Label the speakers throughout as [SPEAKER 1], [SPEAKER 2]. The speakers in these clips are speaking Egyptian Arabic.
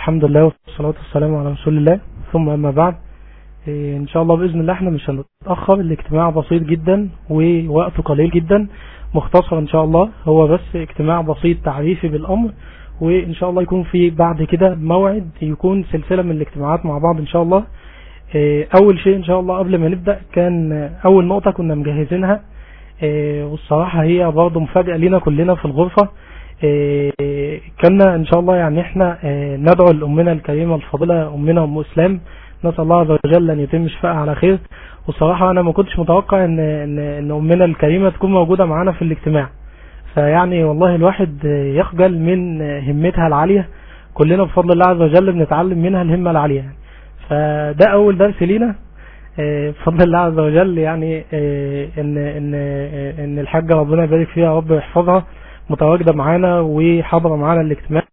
[SPEAKER 1] الحمد لله والصلاة والسلام على رسول الله ثم أما بعد إيه، إن شاء الله بإذن الله احنا مش هنتأخر الاجتماع بسيط جدا ووقته قليل جدا مختصر إن شاء الله هو بس اجتماع بسيط تعريفي بالأمر وإن شاء الله يكون في بعد كده موعد يكون سلسلة من الاجتماعات مع بعض إن شاء الله إيه، أول شيء إن شاء الله قبل ما نبدأ كان أول نقطة كنا مجهزينها إيه، والصراحة هي برضه مفاجأة لنا كلنا في الغرفة كنا ان شاء الله يعني احنا ندعو لأمنا الكريمة الفضيلة أمنا أم إسلام نسأل الله عز وجل أن يتم شفاءها على خير وصراحة أنا ما كنتش متوقع إن, إن, إن أمنا الكريمة تكون موجودة معانا في الاجتماع فيعني والله الواحد يخجل من همتها العالية كلنا بفضل الله عز وجل بنتعلم منها الهمة العالية فده أول درس لينا بفضل الله عز وجل يعني ان ان ان الحاجة ربنا يبارك فيها يا رب ويحفظها متواجدة معانا وحاضرة معانا الاجتماع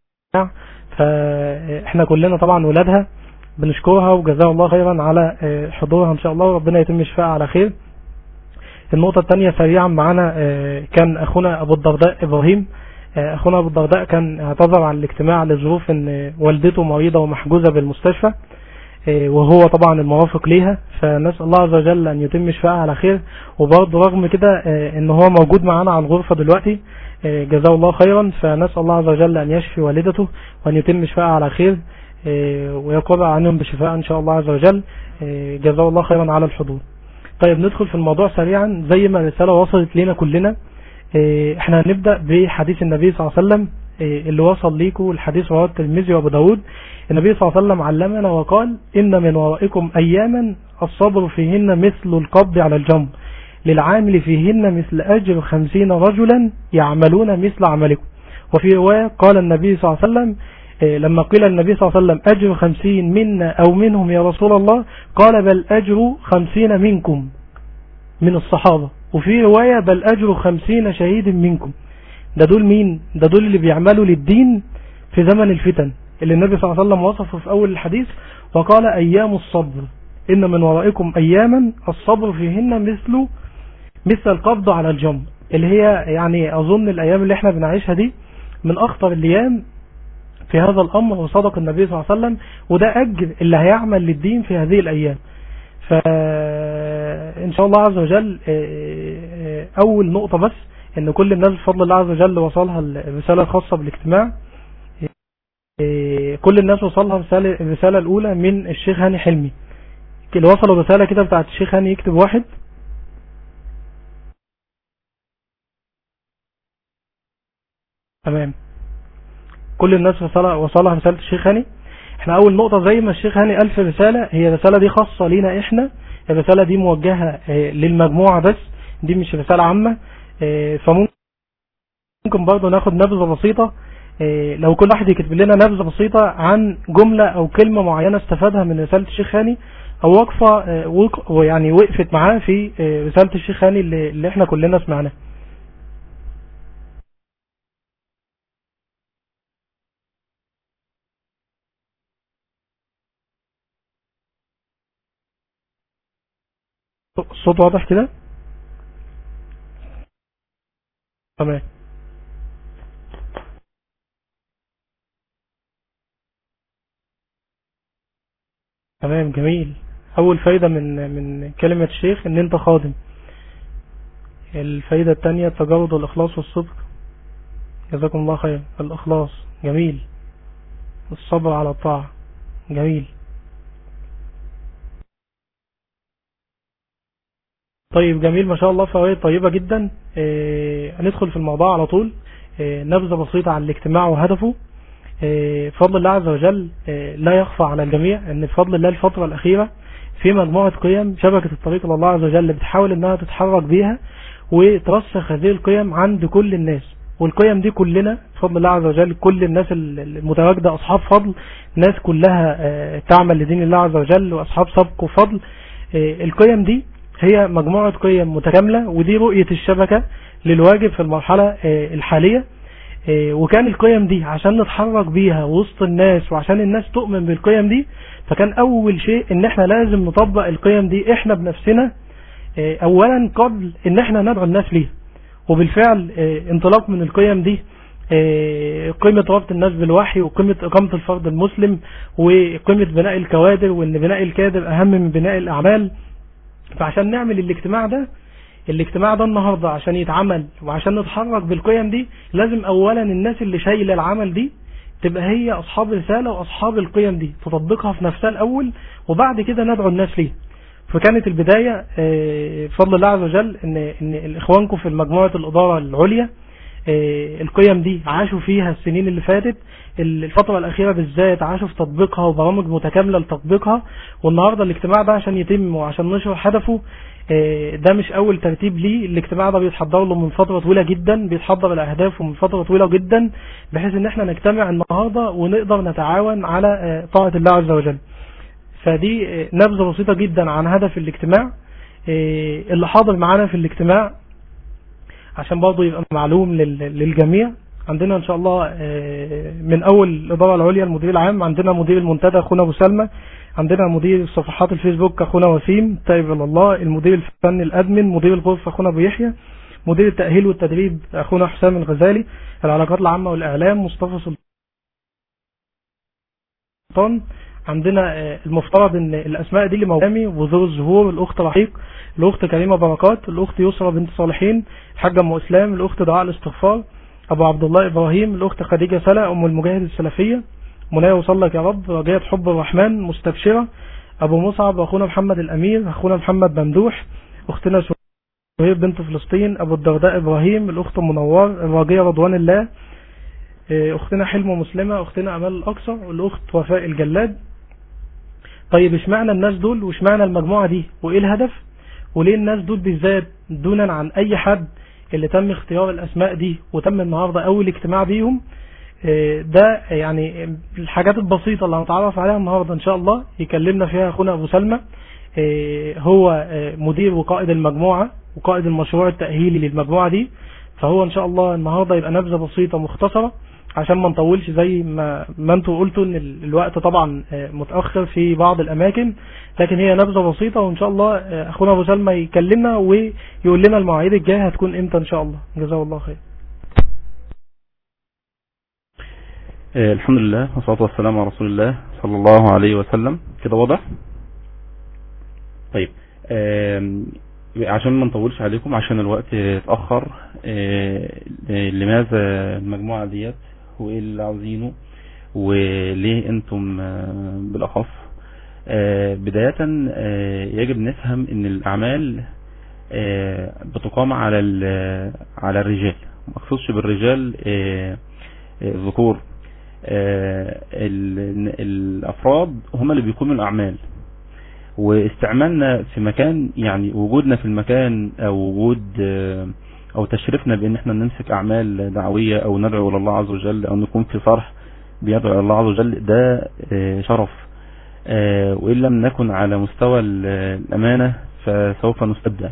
[SPEAKER 1] فاحنا كلنا طبعا ولادها بنشكرها وجزاها الله خيرا على حضورها ان شاء الله وربنا يتم شفاءها على خير النقطة الثانية سريعا معانا كان اخونا ابو الدرداء ابراهيم اخونا ابو الدرداء كان اعتذر عن الاجتماع لظروف ان والدته مريضة ومحجوزة بالمستشفى وهو طبعا الموافق ليها فنسأل الله عز وجل ان يتم شفاءها على خير وبرضه رغم كده ان هو موجود معانا على الغرفة دلوقتي جزاه الله خيرا فنسأل الله عز وجل أن يشفي والدته وأن يتم شفاءها على خير ويقرأ عنهم بشفاء إن شاء الله عز وجل جزاه الله خيرا على الحضور طيب ندخل في الموضوع سريعا زي ما الرسالة وصلت لنا كلنا احنا هنبدأ بحديث النبي صلى الله عليه وسلم اللي وصل ليكم الحديث رواه الترمذي وابو داود النبي صلى الله عليه وسلم علمنا وقال إن من ورائكم أياما الصبر فيهن مثل القبض على الجمر للعامل فيهن مثل أجر خمسين رجلا يعملون مثل عملكم وفي رواية قال النبي صلى الله عليه وسلم لما قيل النبي صلى الله عليه وسلم أجر خمسين منا أو منهم يا رسول الله قال بل أجر خمسين منكم من الصحابة وفي رواية بل أجر خمسين شهيد منكم ده دول مين ده دول اللي بيعملوا للدين في زمن الفتن اللي النبي صلى الله عليه وسلم وصفه في أول الحديث وقال أيام الصبر إن من ورائكم أياما الصبر فيهن مثل مثل القبض على الجمر اللي هي يعني أظن الأيام اللي احنا بنعيشها دي من أخطر الأيام في هذا الأمر وصدق النبي صلى الله عليه وسلم وده أجر اللي هيعمل للدين في هذه الأيام فإن شاء الله عز وجل أول نقطة بس إن كل الناس بفضل الله عز وجل وصلها الرسالة الخاصة بالاجتماع كل الناس وصلها الرسالة الأولى من الشيخ هاني حلمي اللي وصلوا الرسالة كده بتاعت الشيخ هاني يكتب واحد تمام كل الناس وصلها وصلها رسالة الشيخ هاني احنا اول نقطة زي ما الشيخ هاني قال في الرسالة هي الرسالة دي خاصة لينا احنا الرسالة دي موجهة للمجموعة بس دي مش رسالة عامة فممكن برضه ناخد نبذة بسيطة لو كل واحد يكتب لنا نبذة بسيطة عن جملة او كلمة معينة استفادها من رسالة الشيخ هاني او وقفة ويعني وقفت معاه في رسالة الشيخ هاني اللي, اللي احنا كلنا سمعناها الصوت واضح كده تمام تمام جميل اول فايدة من من كلمة الشيخ ان انت خادم الفايدة التانية التجرد والاخلاص والصدق جزاكم الله خير الاخلاص جميل الصبر على الطاعة جميل طيب جميل ما شاء الله فوائد طيبة جدا اه هندخل في الموضوع على طول اه نبذة بسيطة عن الاجتماع وهدفه اه بفضل الله عز وجل لا يخفى على الجميع ان بفضل الله الفترة الاخيرة في مجموعة قيم شبكة الطريق الى الله عز وجل بتحاول انها تتحرك بيها وترسخ هذه القيم عند كل الناس والقيم دي كلنا بفضل الله عز وجل كل الناس المتواجدة اصحاب فضل ناس كلها تعمل لدين الله عز وجل واصحاب سبق وفضل القيم دي هي مجموعة قيم متكاملة ودي رؤية الشبكة للواجب في المرحلة الحالية وكان القيم دي عشان نتحرك بيها وسط الناس وعشان الناس تؤمن بالقيم دي فكان اول شيء ان احنا لازم نطبق القيم دي احنا بنفسنا اولا قبل ان احنا ندعو الناس ليها وبالفعل انطلاق من القيم دي آه، قيمة ربط الناس بالوحي وقيمة إقامة الفرد المسلم وقيمة بناء الكوادر وإن بناء الكادر أهم من بناء الأعمال فعشان نعمل الاجتماع ده الاجتماع ده النهاردة عشان يتعمل وعشان نتحرك بالقيم دي لازم أولا الناس اللي شايلة العمل دي تبقى هي أصحاب رسالة وأصحاب القيم دي تطبقها في نفسها الأول وبعد كده ندعو الناس ليه فكانت البداية آه، بفضل الله عز وجل ان, إن الإخوانكم في مجموعة الإدارة العليا آه، القيم دي عاشوا فيها السنين اللي فاتت الفترة الأخيرة بالذات عاشوا في تطبيقها وبرامج متكاملة لتطبيقها والنهاردة الاجتماع ده عشان يتم وعشان نشرح هدفه آه، ده مش أول ترتيب ليه الاجتماع ده بيتحضر له من فترة طويلة جدا بيتحضر الأهداف من فترة طويلة جدا بحيث ان احنا نجتمع النهاردة ونقدر نتعاون على طاعة الله عز وجل فدي نبذة بسيطة جدا عن هدف الاجتماع إيه، اللي حاضر معانا في الاجتماع عشان برضه يبقى معلوم للجميع عندنا ان شاء الله إيه، من اول الاداره العليا المدير العام عندنا مدير المنتدى اخونا ابو سلمى عندنا مدير صفحات الفيسبوك اخونا وسيم تايب الله المدير الفني الادمن مدير الغرفه اخونا ابو يحيى مدير التاهيل والتدريب اخونا حسام الغزالي العلاقات العامه والاعلام مصطفى سلطان عندنا آه، المفترض ان الاسماء دي اللي موجامي وذو الزهور الاخت رحيق الاخت كريمه بركات الاخت يسرى بنت صالحين الحاجه ام اسلام الاخت دعاء الاستغفار ابو عبد الله ابراهيم الاخت خديجه سلا ام المجاهد السلفيه منايا وصلك يا رب رجاء حب الرحمن مستبشره ابو مصعب اخونا محمد الامير اخونا محمد ممدوح اختنا سهير بنت فلسطين ابو الدرداء ابراهيم الاخت منور الراجيه رضوان الله آه، اختنا حلم مسلمه اختنا امال الاقصى والاخت وفاء الجلاد طيب اشمعنى الناس دول واشمعنى المجموعة دي وايه الهدف وليه الناس دول بالذات دونا عن اي حد اللي تم اختيار الاسماء دي وتم النهاردة اول اجتماع بيهم آه، ده يعني الحاجات البسيطة اللي هنتعرف عليها النهاردة ان شاء الله يكلمنا فيها اخونا ابو سلمى آه، هو آه، مدير وقائد المجموعة وقائد المشروع التأهيلي للمجموعة دي فهو ان شاء الله النهاردة يبقى نبذة بسيطة مختصرة عشان ما نطولش زي ما ما انتوا قلتوا ان الوقت طبعا آه، متأخر في بعض الاماكن لكن هي نبذة بسيطة وان شاء الله آه، اخونا ابو سلمى يكلمنا ويقول لنا المواعيد الجاية هتكون امتى ان شاء الله جزاه الله خير
[SPEAKER 2] آه، الحمد لله والصلاة والسلام على رسول الله صلى الله عليه وسلم كده واضح طيب عشان ما نطولش عليكم عشان الوقت اتأخر لماذا المجموعة ديت وايه اللي عاوزينه وليه انتم آه، بالاخص آه، بداية آه، يجب نفهم ان الاعمال بتقام على على الرجال ما اقصدش بالرجال الذكور الافراد هم اللي بيقوموا الاعمال واستعمالنا في مكان يعني وجودنا في المكان او وجود او تشرفنا بان احنا نمسك اعمال دعوية او ندعو الى الله عز وجل او نكون في صرح بيدعو الى الله عز وجل ده آه، شرف آه، وان لم نكن على مستوى الامانة فسوف نستبدل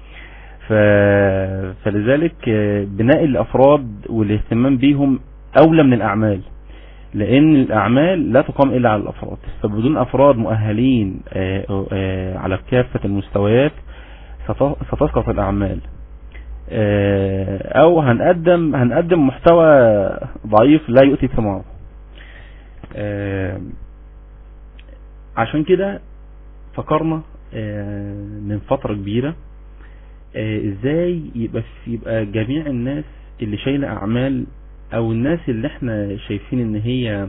[SPEAKER 2] فلذلك آه، بناء الافراد والاهتمام بيهم اولى من الاعمال لان الاعمال لا تقام الا على الافراد فبدون افراد مؤهلين على كافة المستويات ستسقط الاعمال آه، او هنقدم هنقدم محتوى ضعيف لا يؤتي ثمار آه، عشان كده فكرنا آه، من فترة كبيرة ازاي يبقى يبقى جميع الناس اللي شايلة اعمال او الناس اللي احنا شايفين ان هي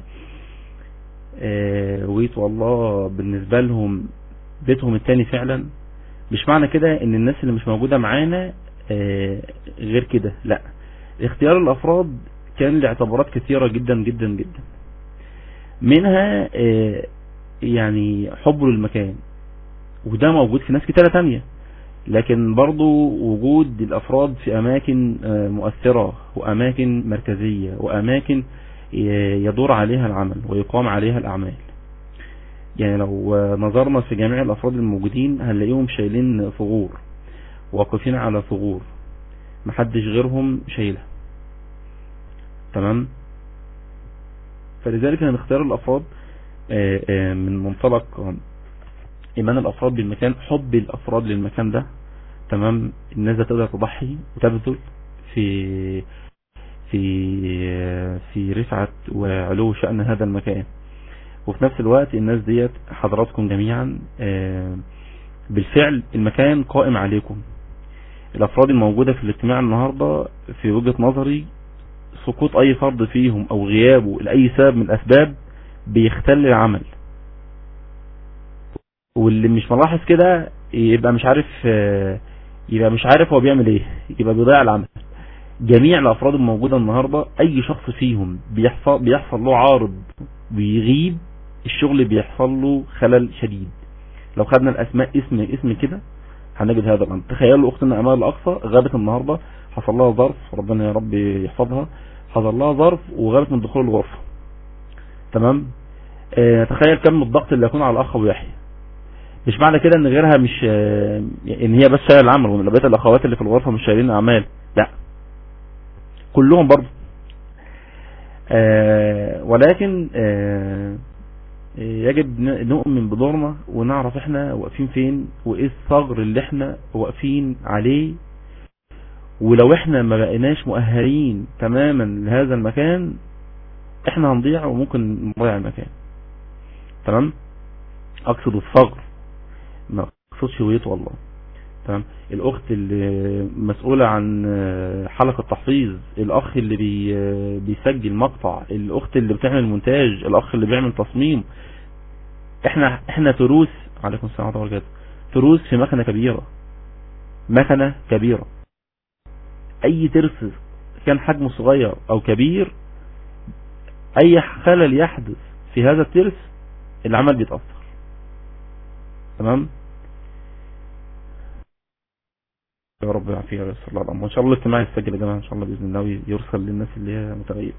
[SPEAKER 2] ويت والله بالنسبة لهم بيتهم التاني فعلا مش معنى كده ان الناس اللي مش موجودة معانا آه، غير كده لا اختيار الافراد كان لاعتبارات كثيرة جدا جدا جدا منها آه، يعني حب للمكان وده موجود في ناس كتيرة تانية لكن برضو وجود الافراد في اماكن آه، مؤثرة واماكن مركزية واماكن يدور عليها العمل ويقام عليها الاعمال يعني لو نظرنا في جميع الافراد الموجودين هنلاقيهم شايلين ثغور واقفين على ثغور محدش غيرهم شايلها تمام فلذلك هنختار الافراد آه، آه، من منطلق ايمان الافراد بالمكان حب الافراد للمكان ده تمام الناس تقدر تضحي وتبذل في في في رفعة وعلو شأن هذا المكان وفي نفس الوقت الناس ديت حضراتكم جميعا آه، بالفعل المكان قائم عليكم الافراد الموجودة في الاجتماع النهاردة في وجهة نظري سقوط اي فرد فيهم او غيابه لأي سبب من الاسباب بيختل العمل واللي مش ملاحظ كده يبقى مش عارف آه، يبقى مش عارف هو بيعمل ايه يبقى بيضيع العمل جميع الافراد الموجودة النهاردة اي شخص فيهم بيحصل, بيحصل له عارض بيغيب الشغل بيحصل له خلل شديد لو خدنا الاسماء اسم اسم كده هنجد هذا الامر تخيلوا اختنا امال الاقصى غابت النهاردة حصل لها ظرف ربنا يا رب يحفظها حصل لها ظرف وغابت من دخول الغرفة تمام اه تخيل كم الضغط اللي يكون على الاخ ابو يحيى مش معنى كده ان غيرها مش اه ان هي بس شايله العمل وان بقيه الاخوات اللي في الغرفه مش شايلين اعمال لا كلهم برضه اه ولكن اه يجب نؤمن بدورنا ونعرف احنا واقفين فين وايه الثغر اللي احنا واقفين عليه ولو احنا ما بقيناش مؤهلين تماما لهذا المكان احنا هنضيع وممكن نضيع المكان تمام اقصد الثغر ما اقصدش هويته والله تمام الاخت اللي مسؤولة عن حلقة تحفيظ الاخ اللي بي بيسجل مقطع الاخت اللي بتعمل مونتاج الاخ اللي بيعمل تصميم احنا احنا تروس عليكم السلام ورحمة الله وبركاته تروس في مكنة كبيرة مكنة كبيرة اي ترس كان حجمه صغير او كبير اي خلل يحدث في هذا الترس العمل بيتأثر تمام يا رب يعافيك يا رسول الله الامر ان شاء الله الاجتماع يسجل يا جماعه ان شاء الله باذن الله ويرسل للناس اللي هي متغيره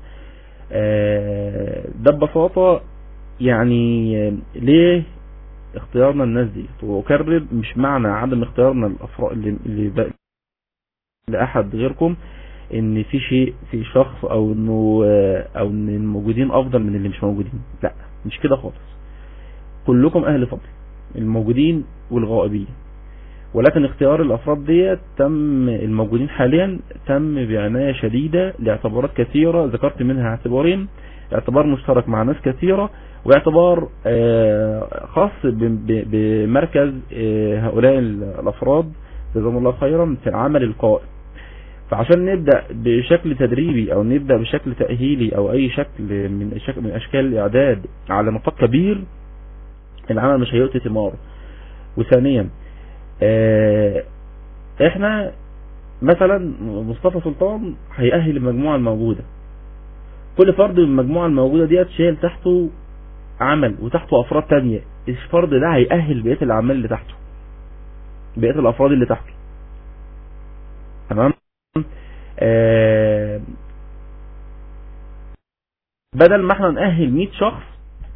[SPEAKER 2] ده ببساطه يعني ليه اختيارنا الناس دي واكرر مش معنى عدم اختيارنا الافراد اللي, اللي لاحد غيركم ان في شيء في شخص او انه او ان الموجودين افضل من اللي مش موجودين لا مش كده خالص كلكم اهل فضل الموجودين والغائبين ولكن اختيار الافراد ديت تم الموجودين حاليا تم بعناية شديدة لاعتبارات كثيرة ذكرت منها اعتبارين اعتبار مشترك مع ناس كثيرة واعتبار خاص بمركز هؤلاء الافراد جزاهم الله خيرا في العمل القائم فعشان نبدأ بشكل تدريبي او نبدأ بشكل تأهيلي او اي شكل من شكل من اشكال الاعداد على نطاق كبير العمل مش هيؤتي ثماره وثانيا اه احنا مثلا مصطفى سلطان هيأهل المجموعة الموجودة كل فرد من المجموعة الموجودة ديت شايل تحته عمل وتحته افراد تانية الفرد ده هيأهل بقية الاعمال اللي تحته بقية الافراد اللي تحته تمام آه بدل ما احنا نأهل 100 شخص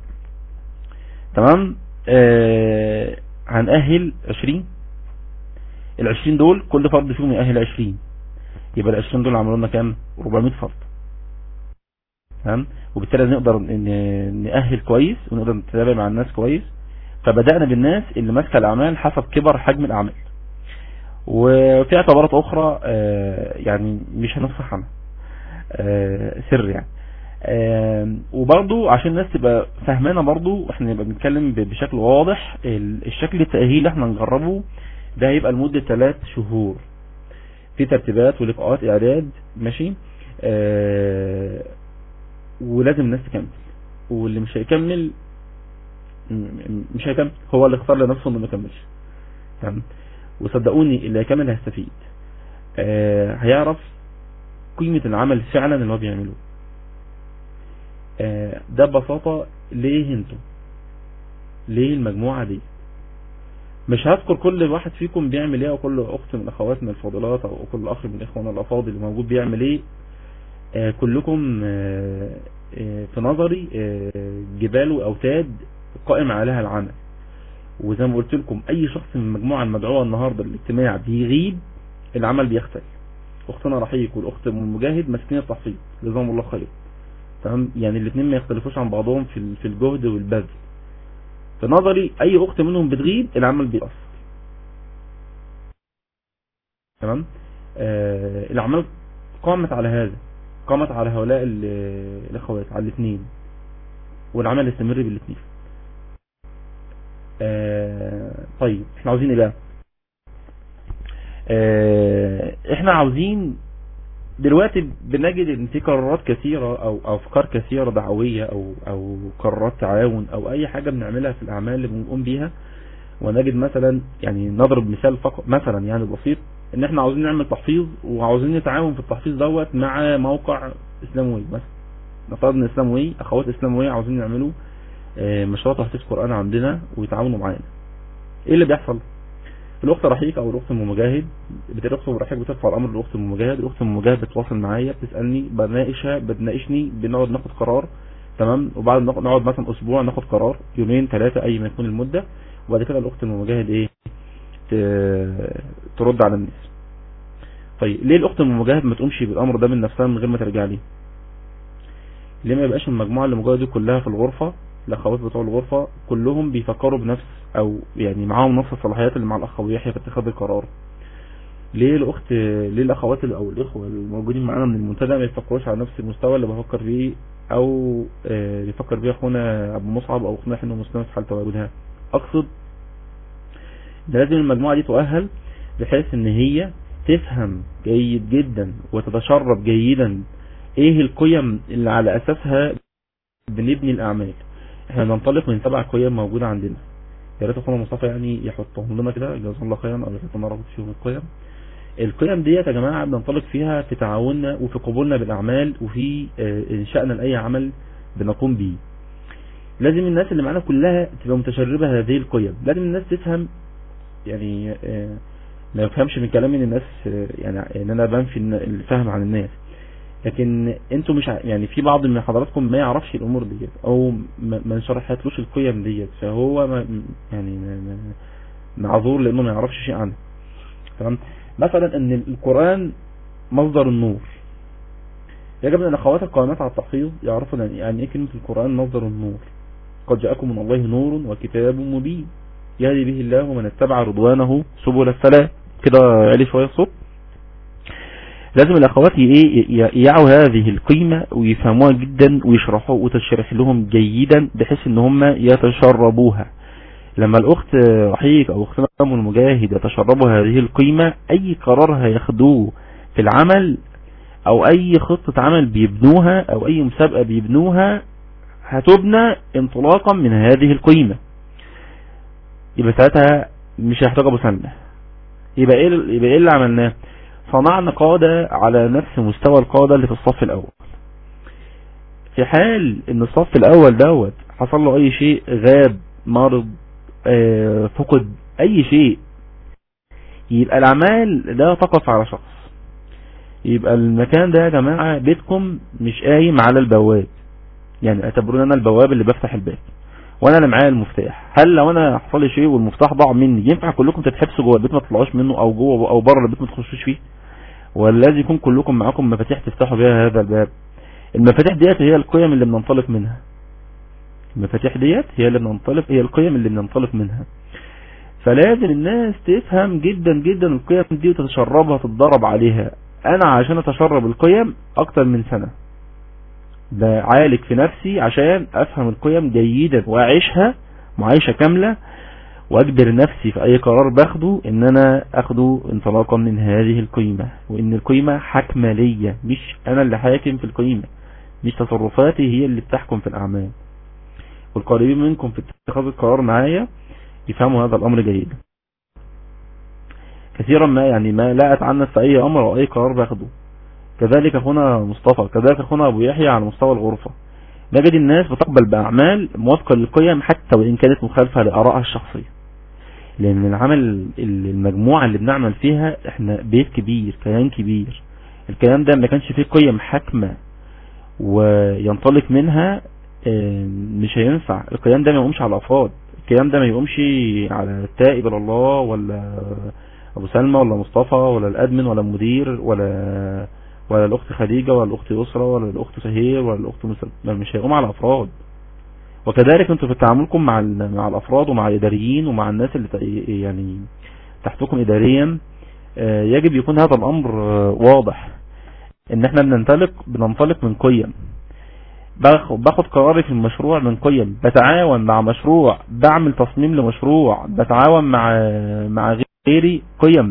[SPEAKER 2] تمام آه هنأهل 20 ال 20 دول كل فرد فيهم يأهل 20 يبقى ال 20 دول عملوا لنا كام 400 فرد تمام وبالتالي نقدر نأهل كويس ونقدر نتابع مع الناس كويس فبدأنا بالناس اللي ماسكه الاعمال حسب كبر حجم الاعمال وفي اعتبارات اخرى يعني مش هنفصح عنها سر يعني وبرضو عشان الناس تبقى فاهمانه برضو احنا نبقى بنتكلم بشكل واضح الشكل التأهيلي اللي احنا نجربه ده هيبقى لمدة ثلاث شهور في ترتيبات ولقاءات اعداد ماشي اه ولازم الناس تكمل واللي مش هيكمل مش هيكمل هو اللي اختار لنفسه انه ما يكملش تمام وصدقوني اللي هيكمل هيستفيد اه هيعرف قيمة العمل فعلا اللي هو بيعمله اه ده ببساطة ليه انتم ليه المجموعة دي مش هذكر كل واحد فيكم بيعمل ايه او كل اخت من اخواتنا الفاضلات او كل اخ من اخواننا الافاضل اللي موجود بيعمل ايه آه كلكم آه آه في نظري جبال واوتاد قائم عليها العمل وزي ما قلت لكم اي شخص من المجموعة المدعوة النهاردة للاجتماع بيغيب العمل بيختل اختنا رحيق والاخت مجاهد ماسكين التحفيظ جزاهم الله خير تمام يعني الاثنين ما يختلفوش عن بعضهم في في الجهد والبذل في نظري اي اخت منهم بتغيب العمل بيأثر تمام آه الاعمال قامت على هذا قامت على هؤلاء الاخوات على الاثنين والعمل يستمر بالاثنين آه طيب احنا عاوزين ايه بقى آه احنا عاوزين دلوقتي بنجد ان في قرارات كثيرة او افكار كثيرة دعوية او او قرارات تعاون او اي حاجة بنعملها في الاعمال اللي بنقوم بيها ونجد مثلا يعني نضرب مثال فقط مثلا يعني بسيط ان احنا عاوزين نعمل تحفيظ وعاوزين نتعاون في التحفيظ دوت مع موقع اسلاموي مثلا نفترض ان اسلاموي اخوات اسلامويه عاوزين يعملوا مشروع تحفيظ قرآن عندنا ويتعاونوا معانا ايه اللي بيحصل الاخت رحيق او الاخت ام مجاهد الاخت ام رحيق بترفع الامر للاخت ام مجاهد الاخت ام مجاهد بتتواصل معايا بتسالني بناقشها بتناقشني بنقعد ناخد قرار تمام وبعد نقعد مثلا اسبوع ناخد قرار يومين ثلاثه اي ما يكون المده وبعد كده الاخت ام مجاهد ايه ترد على الناس طيب ليه الاخت ام مجاهد ما تقومش بالامر ده من نفسها من غير ما ترجع لي ليه ما يبقاش المجموعه اللي موجوده دي كلها في الغرفه الاخوات بتوع الغرفة كلهم بيفكروا بنفس او يعني معاهم نفس الصلاحيات اللي مع الاخ ابو يحيى في اتخاذ القرار ليه الاخت ليه الاخوات او الاخوه الموجودين معانا من المنتدى ما يفكروش على نفس المستوى اللي بفكر فيه او بيفكر بيه اخونا ابو مصعب او اخونا حلو مسلم في حال تواجدها اقصد ده لازم المجموعه دي تؤهل بحيث ان هي تفهم جيد جدا وتتشرب جيدا ايه القيم اللي على اساسها بنبني الاعمال احنا بننطلق من سبع قيم موجودة عندنا يا ريت اخونا مصطفى يعني يحطهم لنا كده جزاه الله خيرا او يحط لنا رابط فيهم القيم القيم ديت يا جماعة بننطلق فيها في تعاوننا وفي قبولنا بالاعمال وفي انشائنا لاي عمل بنقوم به لازم الناس اللي معانا كلها تبقى متشربة هذه القيم لازم الناس تفهم يعني ما يفهمش من كلامي ان الناس يعني ان انا بنفي الفهم عن الناس لكن انتوا مش يعني في بعض من حضراتكم ما يعرفش الامور ديت او ما نشرحتلوش القيم ديت فهو ما يعني معذور لانه ما يعرفش شيء عنها تمام مثلا ان القرآن مصدر النور يجب ان الاخوات القائمات على التحفيظ يعرفوا يعني ايه كلمة القرآن مصدر النور قد جاءكم من الله نور وكتاب مبين يهدي به الله من اتبع رضوانه سبل السلام كده علي شوية الصوت لازم الاخوات يعوا هذه القيمة ويفهموها جدا ويشرحوا وتشرح لهم جيدا بحيث ان هم يتشربوها لما الاخت رحيق او اختنا ام المجاهد يتشربوا هذه القيمة اي قرار هياخدوه في العمل او اي خطة عمل بيبنوها او اي مسابقة بيبنوها هتبنى انطلاقا من هذه القيمة يبقى ساعتها مش هيحتاج ابو سنة يبقى ايه يبقى ايه اللي عملناه صنعنا قادة على نفس مستوى القادة اللي في الصف الاول في حال ان الصف الاول دوت حصل له اي شيء غاب مرض آه فقد اي شيء يبقى الاعمال لا تقف على شخص يبقى المكان ده يا جماعة بيتكم مش قايم على البواب يعني اعتبروني انا البواب اللي بفتح الباب وانا اللي معايا المفتاح هل لو انا حصل لي شيء والمفتاح ضاع مني ينفع كلكم تتحبسوا جوه البيت ما تطلعوش منه او جوه او بره البيت ما تخشوش فيه ولا لازم يكون كلكم معاكم مفاتيح تفتحوا بيها هذا الباب المفاتيح ديت هي القيم اللي بننطلق منها المفاتيح ديت هي اللي بننطلق هي القيم اللي بننطلق منها فلازم الناس تفهم جدا جدا القيم دي وتتشربها تتدرب عليها انا عشان اتشرب القيم اكتر من سنة بعالج في نفسي عشان افهم القيم جيدا واعيشها معايشة كاملة واجبر نفسي في اي قرار باخده ان انا اخده انطلاقا من هذه القيمة وان القيمة حكمة ليا مش انا اللي حاكم في القيمة مش تصرفاتي هي اللي بتحكم في الاعمال والقريبين منكم في اتخاذ القرار معايا يفهموا هذا الامر جيدا كثيرا ما يعني ما لا اتعنف في اي امر او اي قرار باخده كذلك اخونا مصطفى كذلك اخونا ابو يحيى على مستوى الغرفة نجد الناس بتقبل باعمال موافقة للقيم حتى وان كانت مخالفة لارائها الشخصية لان العمل المجموعة اللي بنعمل فيها احنا بيت كبير كيان كبير الكيان ده ما كانش فيه قيم حاكمة وينطلق منها مش هينفع القيام ده ما يقومش على الافراد القيام ده ما يقومش على التائب الى الله ولا ابو سلمى ولا مصطفى ولا الادمن ولا المدير ولا ولا الاخت خديجة ولا الاخت يسرى ولا الاخت سهير ولا الاخت مسلم مش هيقوم على افراد وكذلك انتوا في تعاملكم مع مع الافراد ومع الاداريين ومع الناس اللي يعني تحتكم اداريا يجب يكون هذا الامر واضح ان احنا بننطلق بننطلق من قيم باخد باخد قراري في المشروع من قيم بتعاون مع مشروع بعمل تصميم لمشروع بتعاون مع مع غيري قيم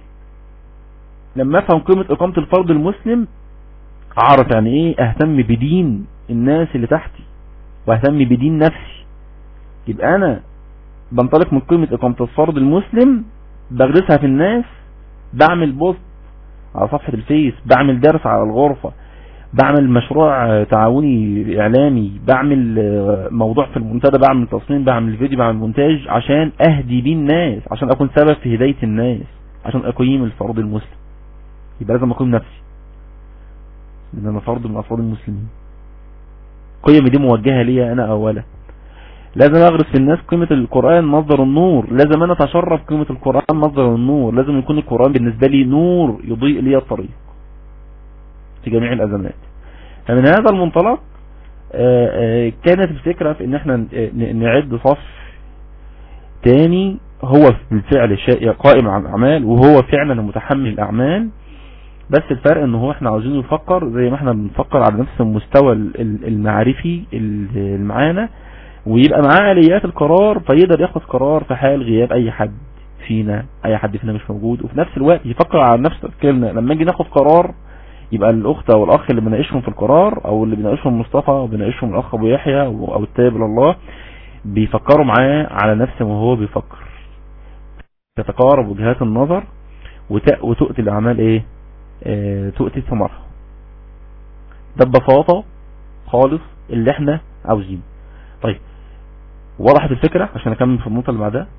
[SPEAKER 2] لما افهم قيمة اقامة الفرد المسلم اعرف يعني ايه اهتم بدين الناس اللي تحتي واهتم بدين نفسي يبقى انا بنطلق من قيمة اقامة الفرد المسلم بغرسها في الناس بعمل بوست على صفحة الفيس بعمل درس على الغرفة بعمل مشروع تعاوني اعلامي بعمل موضوع في المنتدى بعمل تصميم بعمل فيديو بعمل مونتاج عشان اهدي بيه الناس عشان اكون سبب في هداية الناس عشان اقيم الفرد المسلم يبقى لازم اقيم نفسي لان انا فرد من افراد المسلمين قيمي دي موجهة ليا انا اولا لازم اغرس في الناس قيمة القرآن مصدر النور لازم انا اتشرف قيمة القرآن مصدر النور لازم يكون القرآن بالنسبة لي نور يضيء لي الطريق في جميع الازمات فمن هذا المنطلق كانت الفكرة في ان احنا نعد صف تاني هو بالفعل قائم على الاعمال وهو فعلا متحمل الاعمال بس الفرق ان هو احنا عاوزين نفكر زي ما احنا بنفكر على نفس المستوى المعرفي اللي معانا ويبقى معاه آليات القرار فيقدر ياخد قرار في حال غياب اي حد فينا اي حد فينا مش موجود وفي نفس الوقت يفكر على نفس تفكيرنا لما نيجي ناخد قرار يبقى الاخت او الاخ اللي بناقشهم في القرار او اللي بناقشهم مصطفى او بناقشهم الاخ ابو يحيى او التائب لله بيفكروا معاه على نفس ما هو بيفكر تتقارب وجهات النظر وتؤتي الاعمال ايه اه تؤتي ثمرها ده ببساطة خالص اللي احنا عاوزينه طيب وضحت الفكرة عشان اكمل في النقطة اللي بعدها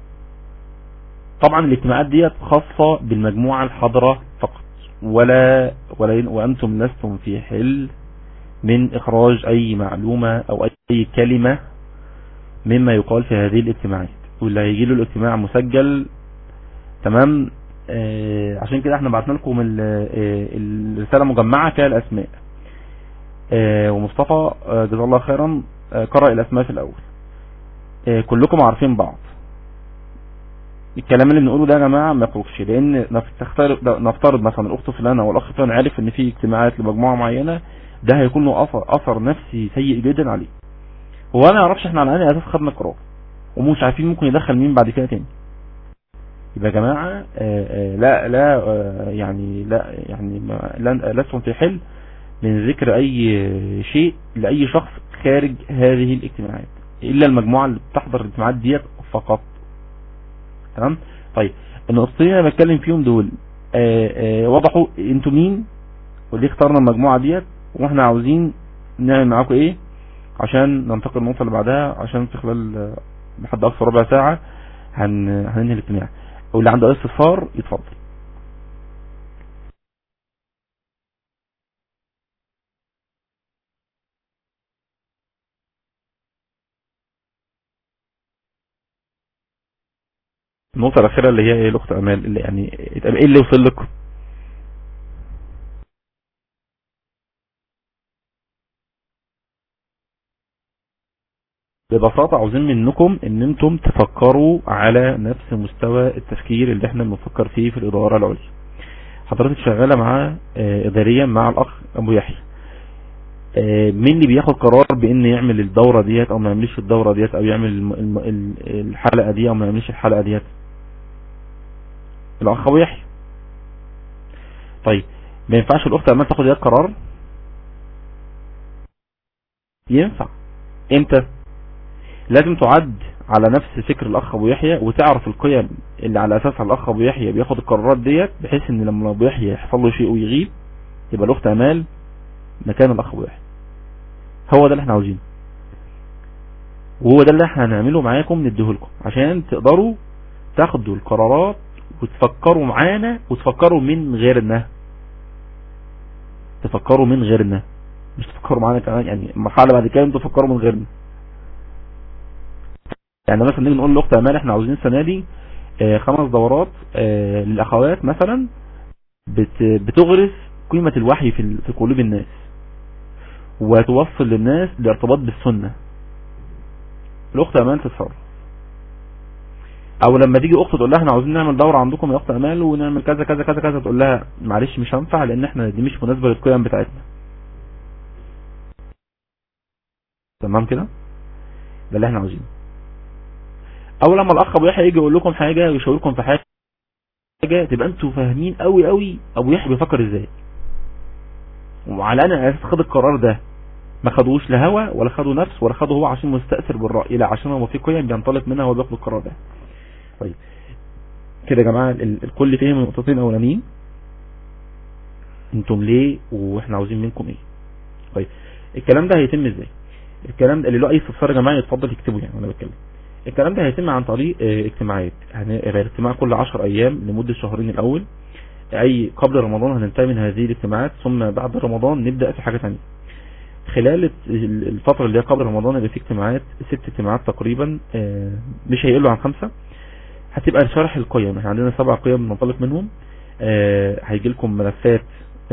[SPEAKER 2] طبعا الاجتماعات ديت خاصة بالمجموعة الحاضرة فقط ولا, ولا وانتم لستم في حل من اخراج اي معلومة او اي كلمة مما يقال في هذه الاجتماعات واللي هيجي له الاجتماع مسجل تمام آه عشان كده احنا بعتنا لكم الرسالة مجمعة فيها الاسماء آه ومصطفى آه جزاه الله خيرا آه قرأ الاسماء في الاول آه كلكم عارفين بعض الكلام اللي بنقوله ده يا جماعة ما يخرجش لان نفترض مثلا الاخت فلانة والاخ فلان عارف ان في اجتماعات لمجموعة معينة ده هيكون له اثر اثر نفسي سيء جدا عليه هو انا اعرفش احنا على انهي اساس خدنا قرار ومش عارفين ممكن يدخل مين بعد كده تاني يبقى يا جماعة آآ آآ لا لا يعني لا يعني لستم في حل من ذكر اي شيء لاي شخص خارج هذه الاجتماعات الا المجموعة اللي بتحضر الاجتماعات ديت فقط تمام طيب النقطتين اللي بتكلم فيهم دول آآ وضحوا انتوا مين وليه اخترنا المجموعة ديت واحنا عاوزين نعمل معاكم ايه عشان ننتقل للنقطة اللي بعدها عشان في خلال لحد اقصى ربع ساعة هن... هننهي الاجتماع واللي عنده استفسار يتفضل النقطة الأخيرة اللي هي ايه الأخت أمال اللي يعني ايه اللي وصل لكم ببساطة عاوزين منكم ان انتم تفكروا على نفس مستوى التفكير اللي احنا بنفكر فيه في الادارة العليا حضرتك شغالة مع اه اداريا مع الاخ ابو يحيى اه مين اللي بياخد قرار بان يعمل الدورة ديت او ما يعملش الدورة ديت او يعمل الحلقة دي او ما يعملش الحلقة ديت الاخ ابو يحيى طيب ما ينفعش الاخت اما تاخد ديت قرار ينفع امتى لازم تعد على نفس فكر الاخ ابو يحيى وتعرف القيم اللي على اساسها الاخ ابو يحيى بياخد القرارات ديت بحيث ان لما ابو يحيى يحصل له شيء ويغيب يبقى الاخت امال مكان الاخ ابو يحيى هو ده اللي احنا عاوزينه وهو ده اللي احنا هنعمله معاكم نديه لكم عشان تقدروا تاخدوا القرارات وتفكروا معانا وتفكروا من غيرنا تفكروا من غيرنا مش تفكروا معانا كمان يعني المرحله بعد كده انتوا تفكروا من غيرنا يعني مثلا نيجي نقول لاخت امال احنا عاوزين السنه دي اه خمس دورات اه للاخوات مثلا بت بتغرس قيمه الوحي في في قلوب الناس وتوصل للناس الارتباط بالسنه الاخت امال تتصرف او لما تيجي اخت تقول لها احنا عاوزين نعمل دوره عندكم يا اخت امال ونعمل كذا كذا كذا كذا تقول لها معلش مش هنفع لان احنا دي مش مناسبه للقيم بتاعتنا تمام كده ده اللي احنا عاوزينه او لما الاخ ابو يحيى يجي يقول لكم حاجه ويشاور لكم في حاجه تبقى انتوا فاهمين قوي قوي ابو يحيى بيفكر ازاي وعلى انا اساس خد القرار ده ما خدوش لا هوا ولا خدوا نفس ولا خدوا هو عشان مستأثر بالرأي لا عشان هو في قيم بينطلق منها وهو بياخد القرار ده طيب كده يا جماعة الكل فهم النقطتين الاولانيين انتم ليه واحنا عاوزين منكم ايه طيب الكلام ده هيتم ازاي الكلام ده اللي له اي استفسار يا جماعه يتفضل يكتبه يعني وانا بتكلم الكلام ده هيتم عن طريق اه اجتماعات هنبقى اجتماع كل 10 ايام لمده شهرين الاول اي قبل رمضان هننتهي من هذه الاجتماعات ثم بعد رمضان نبدا في حاجه ثانيه خلال الفترة اللي هي قبل رمضان اللي في اجتماعات ست اجتماعات تقريبا اه مش هيقلوا عن خمسة هتبقى شرح القيم احنا عندنا سبع قيم بننطلق منهم اه هيجي لكم ملفات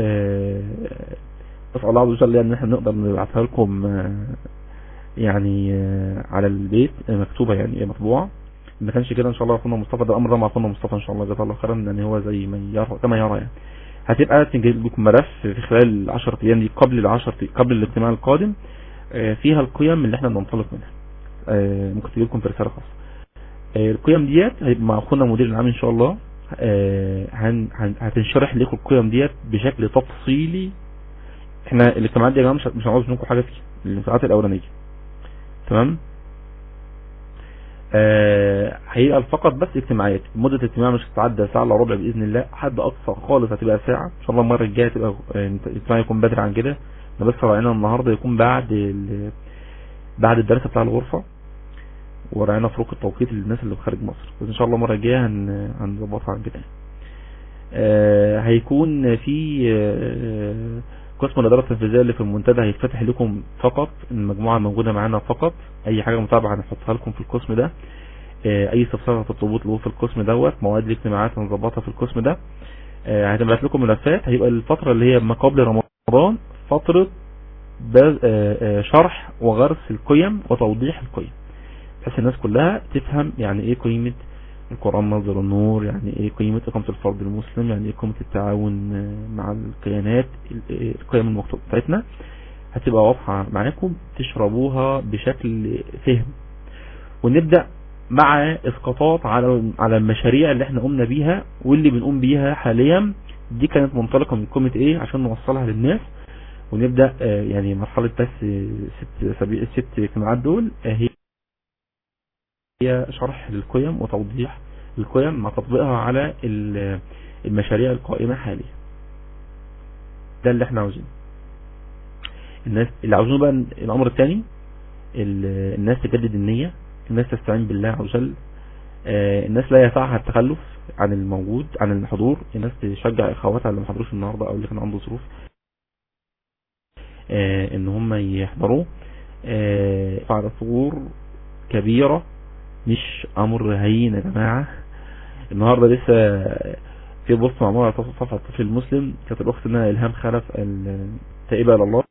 [SPEAKER 2] اسال الله عز وجل ان احنا نقدر نبعتها لكم يعني على البيت مكتوبة يعني مطبوعة ما كانش كده ان شاء الله اخونا مصطفى ده امر ده مع اخونا مصطفى ان شاء الله جزاه الله خيرا لان هو زي ما يرى كما يرى يعني هتبقى تنجز لكم ملف في خلال ال 10 ايام دي قبل ال 10 قبل الاجتماع القادم فيها القيم اللي احنا بننطلق منها ممكن تجي لكم في رساله خاصه القيم ديت هيبقى مع اخونا مدير العام ان شاء الله هتنشرح لكم القيم ديت بشكل تفصيلي احنا الاجتماعات دي يا جماعه مش مش هنعوز منكم حاجه فيها الاجتماعات الاولانيه تمام آه هيبقى فقط بس اجتماعات مدة الاجتماع مش هتتعدى ساعة الا ربع بإذن الله حد أقصى خالص هتبقى ساعة إن شاء الله المرة الجاية تبقى الاجتماع يكون بدري عن كده احنا بس رأينا النهاردة يكون بعد بعد الدرس بتاع الغرفة ورأينا فروق التوقيت للناس اللي خارج مصر بس إن شاء الله المرة الجاية هن... هنظبطها عن كده آه هيكون في آه قسم الإدارة التنفيذية اللي في المنتدى هيتفتح لكم فقط المجموعة موجودة معانا فقط أي حاجة متابعة هنحطها لكم في القسم ده أي استفسار هتطلبوه تطلبوه في القسم دوت مواد الاجتماعات هنظبطها في القسم ده هتبعت لكم ملفات هيبقى الفترة اللي هي ما قبل رمضان فترة شرح وغرس القيم وتوضيح القيم بحيث الناس كلها تفهم يعني ايه قيمة القرآن مصدر النور يعني ايه قيمة اقامة الفرد المسلم يعني ايه قيمة التعاون مع الكيانات القيم المكتوبة بتاعتنا هتبقى واضحة معاكم تشربوها بشكل فهم ونبدأ مع اسقاطات على على المشاريع اللي احنا قمنا بيها واللي بنقوم بيها حاليا دي كانت منطلقة من قيمة ايه عشان نوصلها للناس ونبدأ يعني مرحلة بس ست سبيع ست اجتماعات دول هي هي شرح للقيم وتوضيح القيم مع تطبيقها على المشاريع القائمة حاليا ده اللي احنا عاوزينه الناس اللي عاوزينه بقى الامر الثاني الناس تجدد النية الناس تستعين بالله عز وجل الناس لا يسعها التخلف عن الموجود عن الحضور الناس تشجع اخواتها اللي ما حضروش النهارده او اللي كان عنده ظروف ان هم يحضروا على ثغور كبيرة مش امر هين يا جماعة النهاردة لسه في بوست معمول على صفحة الطفل المسلم كانت الاخت انها الهام خلف التائبة الى الله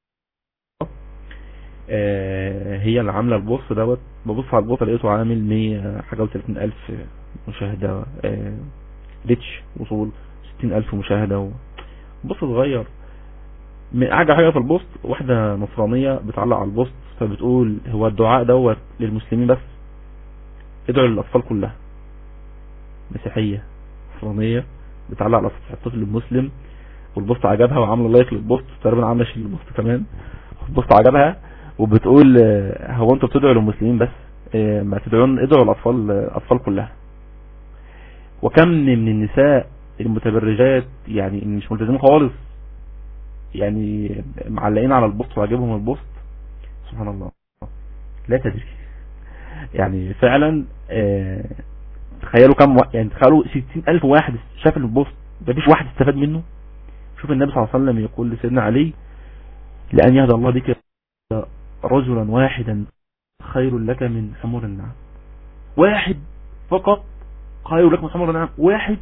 [SPEAKER 2] هي اللي عاملة البوست دوت ببص على البوست لقيته عامل 100 حاجة وثلاثين الف مشاهدة ريتش وصول ستين الف مشاهدة بوست صغير اعجب حاجة في البوست واحدة نصرانية بتعلق على البوست فبتقول هو الدعاء دوت للمسلمين بس ادعوا للأطفال كلها مسيحية نصرانية بتعلق على سطح الطفل المسلم والبوست عجبها وعامله لايك للبوست تقريبا عامله شيل البوست كمان البوست عجبها وبتقول هو انتوا بتدعوا للمسلمين بس ما تدعون ادعوا الاطفال الاطفال كلها وكم من النساء المتبرجات يعني مش ملتزمين خالص يعني معلقين على البوست وعجبهم البوست سبحان الله لا تدري يعني فعلا اه تخيلوا كم و... يعني تخيلوا ستين الف واحد شاف البوست مفيش واحد استفاد منه شوف النبي صلى الله عليه وسلم يقول لسيدنا علي لأن يهدى الله بك رجلا واحدا خير لك من حمور النعم واحد فقط خير لك من حمور النعم واحد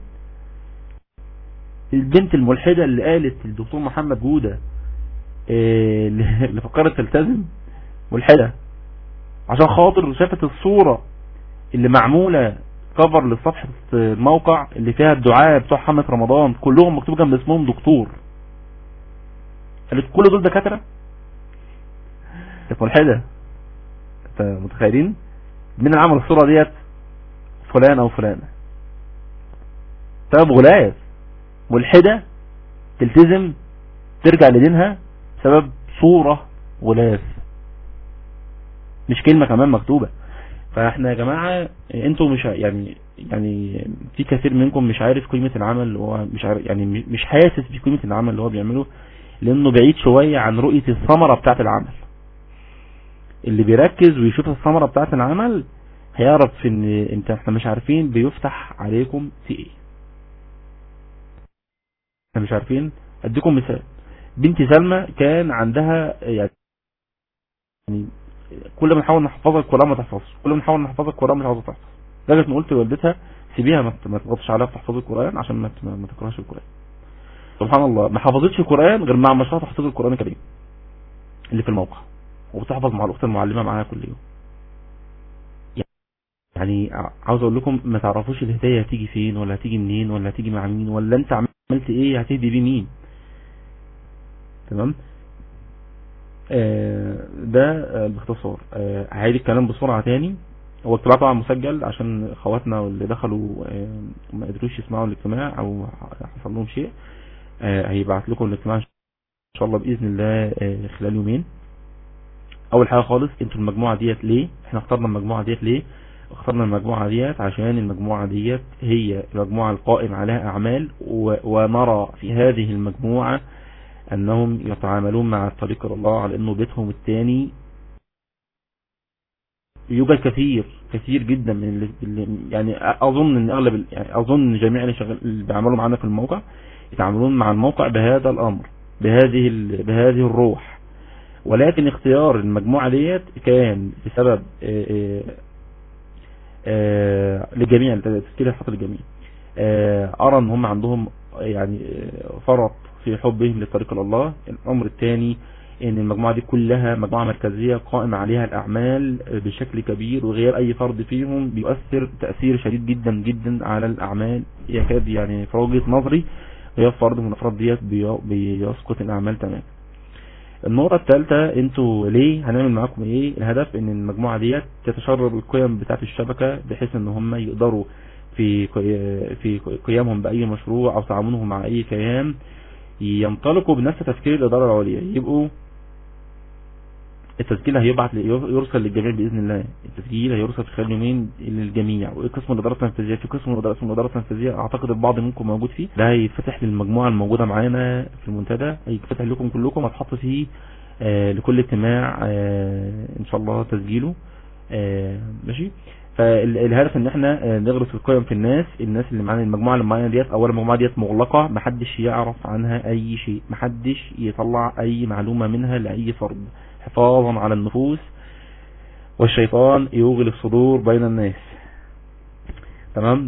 [SPEAKER 2] البنت الملحدة اللي قالت الدكتور محمد جودة اه اللي فكرت تلتزم ملحدة عشان خاطر شافت الصورة اللي معمولة كفر لصفحة الموقع اللي فيها الدعاء بتوع حمد رمضان كلهم مكتوب جنب اسمهم دكتور قالت كل دول دكاترة كانت ملحدة انت متخيلين مين اللي عمل الصورة ديت فلان او فلانة طيب غلاف ملحدة تلتزم ترجع لدينها بسبب صورة غلاف مش كلمة كمان مكتوبة فاحنا يا جماعة انتوا مش يعني يعني في كثير منكم مش عارف قيمة العمل اللي هو مش عارف يعني مش حاسس بقيمة العمل اللي هو بيعمله لانه بعيد شوية عن رؤية الثمرة بتاعت العمل اللي بيركز ويشوف الثمرة بتاعت العمل هيعرف ان انت احنا مش عارفين بيفتح عليكم في ايه احنا مش عارفين اديكم مثال بنتي سلمى كان عندها يعني كل ما نحاول نحفظها القرآن ما تحفظش كل ما نحاول نحفظها القرآن مش عاوزة تحفظ لغايه ما قلت لوالدتها سيبيها ما تضغطش عليها في تحفظ القرآن عشان ما ما تكرهش القرآن سبحان الله ما حفظتش القرآن غير مع مشروع تحفظ القرآن الكريم اللي في الموقع وبتحفظ مع الاخت المعلمة معاها كل يوم يعني عاوز اقول لكم ما تعرفوش الهداية هتيجي فين ولا هتيجي منين ولا هتيجي مع مين ولا انت عملت ايه هتهدي بيه مين تمام آه ده آه باختصار آه هعيد الكلام بسرعة تاني هو الاجتماع طبعا مسجل عشان اخواتنا اللي دخلوا ما قدروش يسمعوا الاجتماع او حصل لهم شيء هيبعت لكم الاجتماع ان شاء الله باذن الله خلال يومين اول حاجة خالص انتوا المجموعة ديت ليه احنا اخترنا المجموعة ديت ليه اخترنا المجموعة ديت عشان المجموعة ديت هي المجموعة القائم عليها اعمال ونرى في هذه المجموعة انهم يتعاملون مع الطريق الى الله على انه بيتهم الثاني يوجد كثير كثير جدا من اللي يعني اظن ان اغلب يعني اظن ان جميع اللي, شغل اللي بيعملوا معانا في الموقع يتعاملون مع الموقع بهذا الامر بهذه بهذه الروح ولكن اختيار المجموعة ديت كان بسبب آآ آآ للجميع تسكيل الحق للجميع ارى ان هم عندهم يعني فرط في حبهم للطريق الى الله الامر الثاني ان المجموعة دي كلها مجموعة مركزية قائمة عليها الاعمال بشكل كبير وغير اي فرد فيهم بيؤثر تأثير شديد جدا جدا على الاعمال يكاد يعني في وجهة نظري غير فرد من الافراد ديت بيسقط الاعمال تماما النقطة الثالثة انتوا ليه هنعمل معاكم ايه الهدف ان المجموعة ديت تتشرب القيم بتاعت الشبكة بحيث ان هم يقدروا في في قيامهم باي مشروع او تعاملهم مع اي كيان ينطلقوا بنفس تفكير الادارة العليا يبقوا التسجيل هيبعت يرسل للجميع باذن الله التسجيل هيرسل في خلال يومين للجميع وقسم الاداره التنفيذيه في قسم الاداره اسمه الاداره التنفيذيه اعتقد البعض منكم موجود فيه ده هيتفتح للمجموعه الموجوده معانا في المنتدى هيتفتح لكم كلكم هتحط فيه آه لكل اجتماع آه ان شاء الله تسجيله آه ماشي فالهدف ان احنا نغرس القيم في الناس الناس اللي معانا المجموعه اللي معانا ديت اولا المجموعه ديت مغلقه محدش يعرف عنها اي شيء محدش يطلع اي معلومه منها لاي فرد حفاظا على النفوس والشيطان يوغل الصدور بين الناس تمام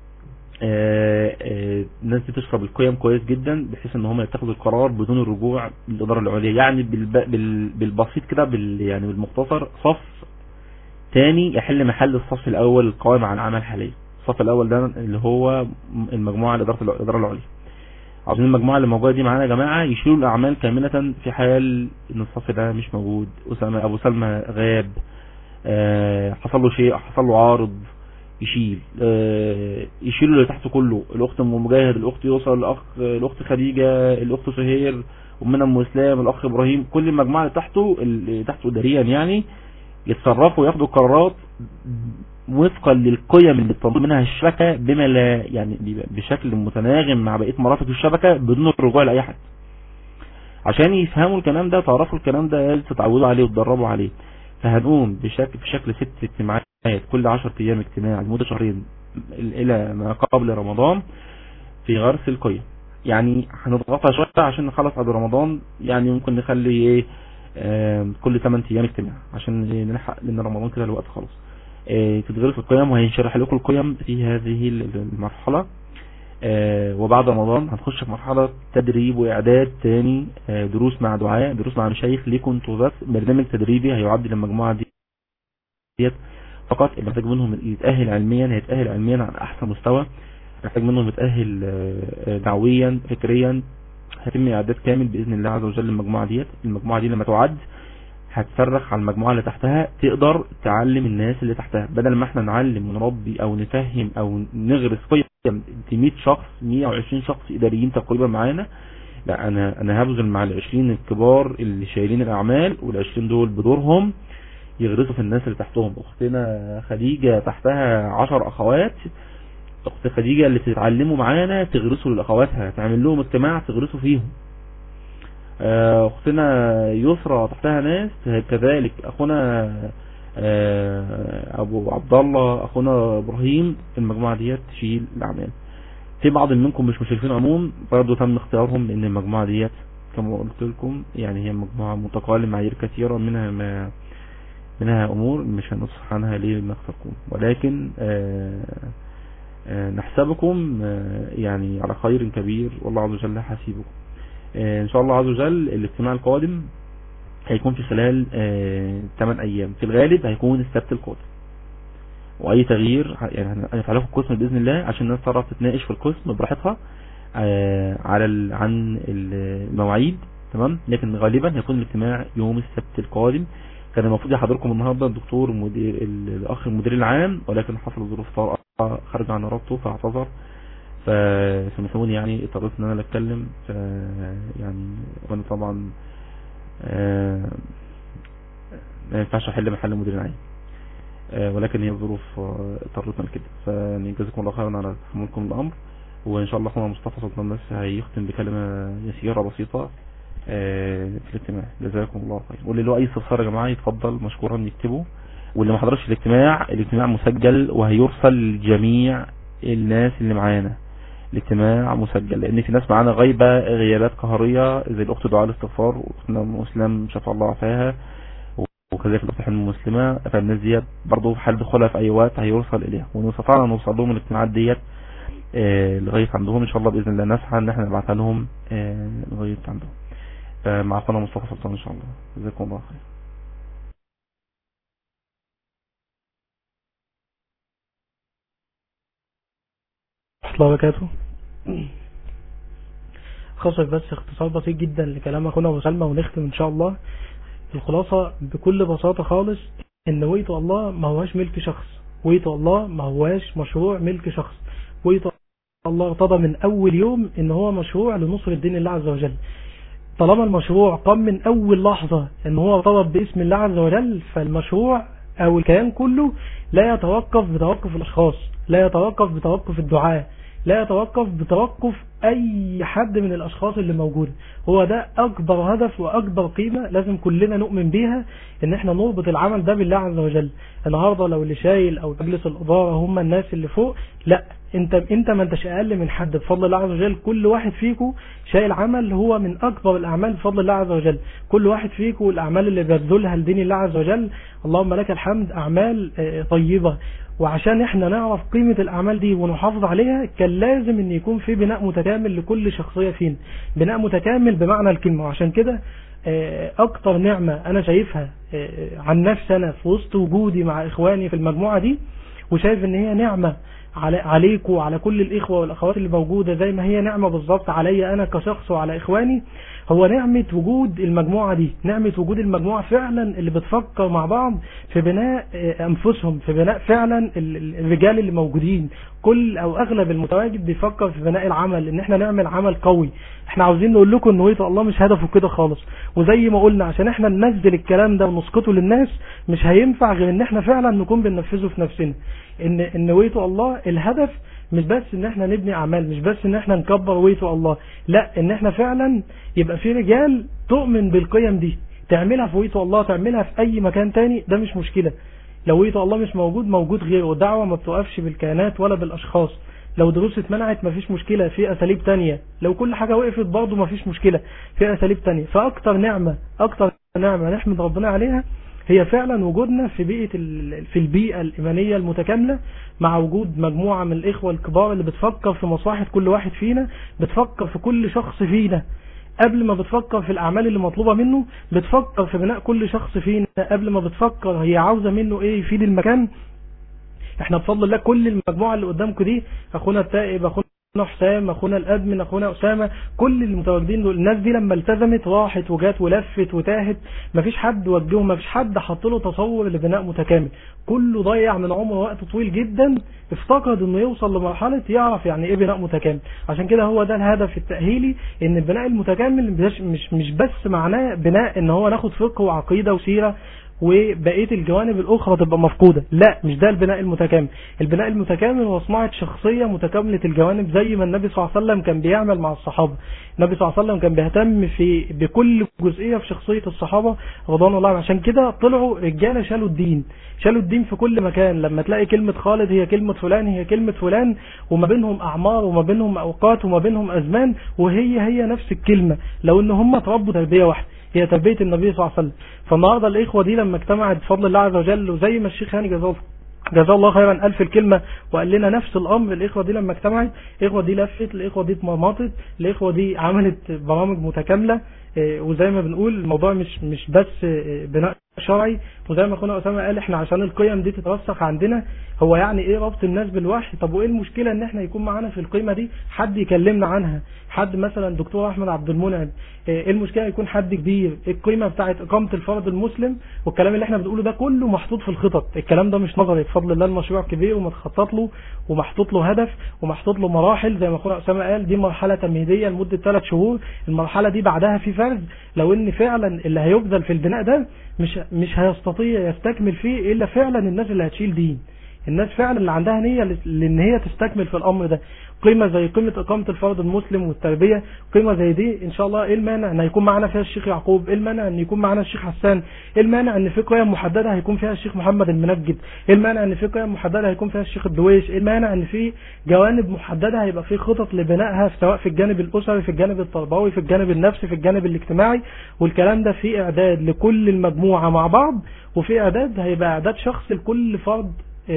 [SPEAKER 2] الناس دي تشرب القيم كويس جدا بحيث ان هم يتخذوا القرار بدون الرجوع للاداره العليا يعني بالبسيط كده بال يعني بالمختصر صف تاني يحل محل الصف الاول القائم على العمل حاليا الصف الاول ده اللي هو المجموعه لاداره الاداره العليا عاوزين المجموعة اللي موجودة دي معانا يا جماعة يشيلوا الأعمال كاملة في حال إن الصف ده مش موجود أسامة أبو سلمى غاب آه حصل له شيء حصل له عارض يشيل آه يشيلوا اللي تحته كله الأخت أم مجاهد الأخت يوصل الأخ الأخت خديجة الأخت سهير أمنا أم إسلام الأخ إبراهيم كل المجموعة اللي تحته اللي تحته إداريا يعني يتصرفوا وياخدوا قرارات وفقا للقيم اللي بتنظم منها الشبكة بما لا يعني بشكل متناغم مع بقية مرافق الشبكة بدون الرجوع لأي حد عشان يفهموا الكلام ده تعرفوا الكلام ده تتعودوا عليه وتدربوا عليه فهنقوم بشكل في شكل ست اجتماعات كل 10 ايام اجتماع لمدة شهرين الى ما قبل رمضان في غرس القيم يعني هنضغطها شوية عشان نخلص قبل رمضان يعني ممكن نخلي ايه آه كل 8 ايام اجتماع عشان نلحق لان رمضان كده الوقت خلاص آه تتغرس القيم وهينشرح لكم القيم في هذه المرحلة آه وبعد رمضان هنخش في مرحلة تدريب واعداد تاني آه دروس مع دعاء دروس مع مشايخ ليكم انتوا بس برنامج تدريبي هيعد للمجموعة ديت فقط اللي محتاج منهم يتأهل علميا هيتأهل علميا على احسن مستوى محتاج منهم يتأهل آه، دعويا فكريا هيتم اعداد كامل باذن الله عز وجل المجموعة ديت المجموعة دي لما تعد هتصرخ على المجموعة اللي تحتها تقدر تعلم الناس اللي تحتها بدل ما احنا نعلم ونربي او نفهم او نغرس قيم 100 شخص 120 شخص اداريين تقريبا معانا لا انا انا هبذل مع ال 20 الكبار اللي شايلين الاعمال وال 20 دول بدورهم يغرسوا في الناس اللي تحتهم اختنا خديجة تحتها 10 اخوات اخت خديجة اللي تتعلموا معانا تغرسوا لاخواتها تعمل لهم اجتماع تغرسوا فيهم آه، اختنا يسرى تحتها ناس كذلك اخونا آه، ابو عبد الله اخونا ابراهيم المجموعة ديت تشيل الاعمال في بعض منكم مش مشرفين عموم برضه تم اختيارهم لان المجموعة ديت كما قلت لكم يعني هي مجموعة متقال معايير كثيرة منها ما منها امور مش هنصح عنها ليه ما اختركم ولكن آآ آآ نحسبكم يعني على خير كبير والله عز وجل حسيبكم ان شاء الله عز وجل الاجتماع القادم هيكون في خلال 8 ايام في الغالب هيكون السبت القادم واي تغيير يعني هنفعله في القسم باذن الله عشان الناس تعرف تتناقش في القسم براحتها على عن المواعيد تمام لكن غالبا هيكون الاجتماع يوم السبت القادم كان المفروض يحضركم النهاردة الدكتور مدير الاخ المدير العام ولكن حصل ظروف طارئة خرج عن ارادته فاعتذر فسمحوني يعني اضطريت ان انا اتكلم ف يعني وانا طبعا ما ينفعش احل محل المدير العام ولكن هي الظروف اضطرتنا لكده فيعني جزاكم الله خيرا على تحملكم الامر وان شاء الله اخونا مصطفى سلطان بس هيختم بكلمة يسيرة بسيطة في الاجتماع جزاكم الله خير واللي له اي استفسار يا جماعه يتفضل مشكورا يكتبه واللي ما حضرش الاجتماع الاجتماع مسجل وهيرسل لجميع الناس اللي معانا الاجتماع مسجل لان في ناس معانا غايبه غيابات قهريه زي الاخت دعاء الاستغفار واختنا مسلم شفا الله عافاها وكذلك الاخت حلم المسلمه فالناس ديت برضه في حال دخولها في اي وقت هيرسل اليها ونستطيع نوصل لهم الاجتماعات ديت آه لغايه عندهم ان شاء الله باذن الله نسعى ان احنا نبعتها لهم آه لغايه عندهم مع اخونا مصطفى سلطان ان شاء الله جزاكم الله خير
[SPEAKER 1] الله وبركاته خاصة بس اختصار بسيط جدا لكلام اخونا ابو سلمى ونختم ان شاء الله الخلاصة بكل بساطة خالص ان ويت الله ما هواش ملك شخص ويت الله ما هواش مشروع ملك شخص ويت الله ارتضى من اول يوم ان هو مشروع لنصر الدين الله عز وجل طالما المشروع قام من اول لحظة ان هو طلب باسم الله عز وجل فالمشروع او الكيان كله لا يتوقف بتوقف الاشخاص لا يتوقف بتوقف الدعاء لا يتوقف بتوقف اي حد من الاشخاص اللي موجود هو ده اكبر هدف واكبر قيمة لازم كلنا نؤمن بيها ان احنا نربط العمل ده بالله عز وجل النهاردة لو اللي شايل او مجلس الادارة هم الناس اللي فوق لا انت انت ما انتش اقل من حد بفضل الله عز وجل كل واحد فيكم شايل عمل هو من اكبر الاعمال بفضل الله عز وجل كل واحد فيكم الاعمال اللي بيبذلها لدين الله عز وجل اللهم لك الحمد اعمال طيبة وعشان احنا نعرف قيمة الاعمال دي ونحافظ عليها كان لازم ان يكون في بناء متكامل لكل شخصية فينا بناء متكامل بمعنى الكلمة وعشان كده اكتر نعمة انا شايفها عن نفسي انا في وسط وجودي مع اخواني في المجموعة دي وشايف ان هي نعمة على عليكم وعلى كل الإخوة والأخوات اللي موجودة زي ما هي نعمة بالظبط عليا أنا كشخص وعلى إخواني هو نعمة وجود المجموعة دي نعمة وجود المجموعة فعلا اللي بتفكر مع بعض في بناء أنفسهم في بناء فعلا الرجال اللي موجودين كل أو أغلب المتواجد بيفكر في بناء العمل إن احنا نعمل عمل قوي احنا عاوزين نقول لكم ان ويت الله مش هدفه كده خالص وزي ما قلنا عشان احنا ننزل الكلام ده ونسقطه للناس مش هينفع غير ان احنا فعلا نكون بننفذه في نفسنا ان ان ويت الله الهدف مش بس ان احنا نبني اعمال مش بس ان احنا نكبر ويتو الله لا ان احنا فعلا يبقى في رجال تؤمن بالقيم دي تعملها في ويتو الله تعملها في اي مكان تاني ده مش مشكلة لو ويتو الله مش موجود موجود غيره الدعوة ما بتوقفش بالكيانات ولا بالاشخاص لو دروس اتمنعت مفيش مشكلة في اساليب تانية لو كل حاجة وقفت برضه مفيش مشكلة في اساليب تانية فاكتر نعمة اكتر نعمة نحمد ربنا عليها هي فعلا وجودنا في بيئة في البيئة الإيمانية المتكاملة مع وجود مجموعة من الإخوة الكبار اللي بتفكر في مصلحة كل واحد فينا بتفكر في كل شخص فينا قبل ما بتفكر في الأعمال اللي مطلوبة منه بتفكر في بناء كل شخص فينا قبل ما بتفكر هي عاوزة منه إيه يفيد المكان احنا بفضل الله كل المجموعة اللي قدامكم دي اخونا التائب اخونا حسام اخونا الادمن اخونا اسامه كل المتواجدين دول الناس دي لما التزمت راحت وجات ولفت وتاهت مفيش حد وجههم مفيش حد حط له تصور لبناء متكامل كله ضيع من عمره وقت طويل جدا افتقد انه يوصل لمرحله يعرف يعني ايه بناء متكامل عشان كده هو ده الهدف التاهيلي ان البناء المتكامل مش مش مش بس معناه بناء ان هو ناخد فقه وعقيده وسيره وبقيه الجوانب الاخرى تبقى مفقوده لا مش ده البناء المتكامل البناء المتكامل هو صناعه شخصيه متكامله الجوانب زي ما النبي صلى الله عليه وسلم كان بيعمل مع الصحابه النبي صلى الله عليه وسلم كان بيهتم في بكل جزئيه في شخصيه الصحابه رضوان الله عنهم عشان كده طلعوا رجاله شالوا الدين شالوا الدين في كل مكان لما تلاقي كلمة خالد هي كلمة فلان هي كلمة فلان وما بينهم أعمار وما بينهم أوقات وما بينهم أزمان وهي هي نفس الكلمة لو إن هم تربوا تربية واحدة هي تربية النبي صلى الله عليه وسلم فالنهاردة الإخوة دي لما اجتمعت بفضل الله عز وجل وزي ما الشيخ هاني جزاه جزاه الله خيرا قال في الكلمة وقال لنا نفس الأمر الإخوة دي لما اجتمعت الإخوة دي لفت الإخوة دي اتمرمطت الإخوة دي عملت برامج متكاملة وزي ما بنقول الموضوع مش مش بس بناء شرعي وزي ما اخونا اسامه قال احنا عشان القيم دي تترسخ عندنا هو يعني ايه ربط الناس بالوحي طب وايه المشكله ان احنا يكون معانا في القيمه دي حد يكلمنا عنها حد مثلا دكتور احمد عبد المنعم ايه المشكله يكون حد كبير القيمه بتاعه اقامه الفرد المسلم والكلام اللي احنا بنقوله ده كله محطوط في الخطط الكلام ده مش نظري بفضل الله المشروع كبير ومتخطط له ومحطوط له هدف ومحطوط له مراحل زي ما اخونا اسامه قال دي مرحله تمهيديه لمده ثلاث شهور المرحله دي بعدها في فرز لو ان فعلا اللي هيبذل في البناء ده مش مش هيستطيع يستكمل فيه الا فعلا الناس اللي هتشيل دين الناس فعلا اللي عندها نية لان هي تستكمل في الامر ده قيمة زي قيمة اقامة الفرد المسلم والتربية قيمة زي دي ان شاء الله ايه المانع ان يكون معنا فيها الشيخ يعقوب ايه المانع ان يكون معنا الشيخ حسان ايه المانع ان في قيم محددة هيكون فيها الشيخ محمد المنجد ايه المانع ان في قيم محددة هيكون فيها الشيخ الدويش ايه المانع ان في جوانب محددة هيبقى في خطط لبنائها سواء في الجانب الاسري في الجانب التربوي في الجانب النفسي في الجانب الاجتماعي والكلام ده في اعداد لكل المجموعة مع بعض وفي اعداد هيبقى اعداد شخص لكل فرد